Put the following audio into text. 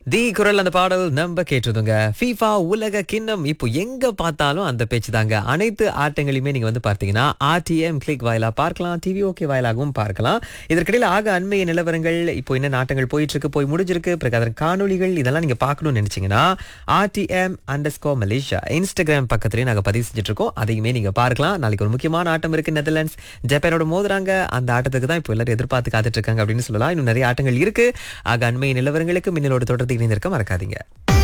தி குரல் அந்த பாடல் நம்ம கேட்டதுங்க ஃபீஃபா உலக கிண்ணம் இப்போ எங்க பார்த்தாலும் அந்த பேச்சு தாங்க அனைத்து ஆட்டங்களையுமே நீங்க வந்து பார்த்தீங்கன்னா ஆர்டிஎம் கிளிக் வாயிலா பார்க்கலாம் டிவி ஓகே வாயிலாகவும் பார்க்கலாம் இதற்கிடையில் ஆக அண்மைய நிலவரங்கள் இப்போ என்ன நாட்டங்கள் போயிட்டு இருக்கு போய் முடிஞ்சிருக்கு பிறகு அதன் காணொளிகள் இதெல்லாம் நீங்க பார்க்கணும்னு நினைச்சீங்கன்னா ஆர்டிஎம் அண்டர்ஸ்கோ மலேசியா இன்ஸ்டாகிராம் பக்கத்துலயும் நாங்க பதிவு செஞ்சுட்டு இருக்கோம் அதையுமே நீங்க பார்க்கலாம் நாளைக்கு ஒரு முக்கியமான ஆட்டம் இருக்கு நெதர்லாண்ட்ஸ் ஜப்பானோட மோதுறாங்க அந்த ஆட்டத்துக்கு தான் இப்போ எல்லாரும் எதிர்பார்த்து காத்துட்டு இருக்காங்க அப்படின்னு சொல்லலாம் இன்னும் நிறைய ஆட்டங்கள் இருக்கு ஆக அண்மைய நிலவரங்களுக்கு மின்னலோடு தொடர்ந்து இணைந்திருக்க மறக்காதீங்க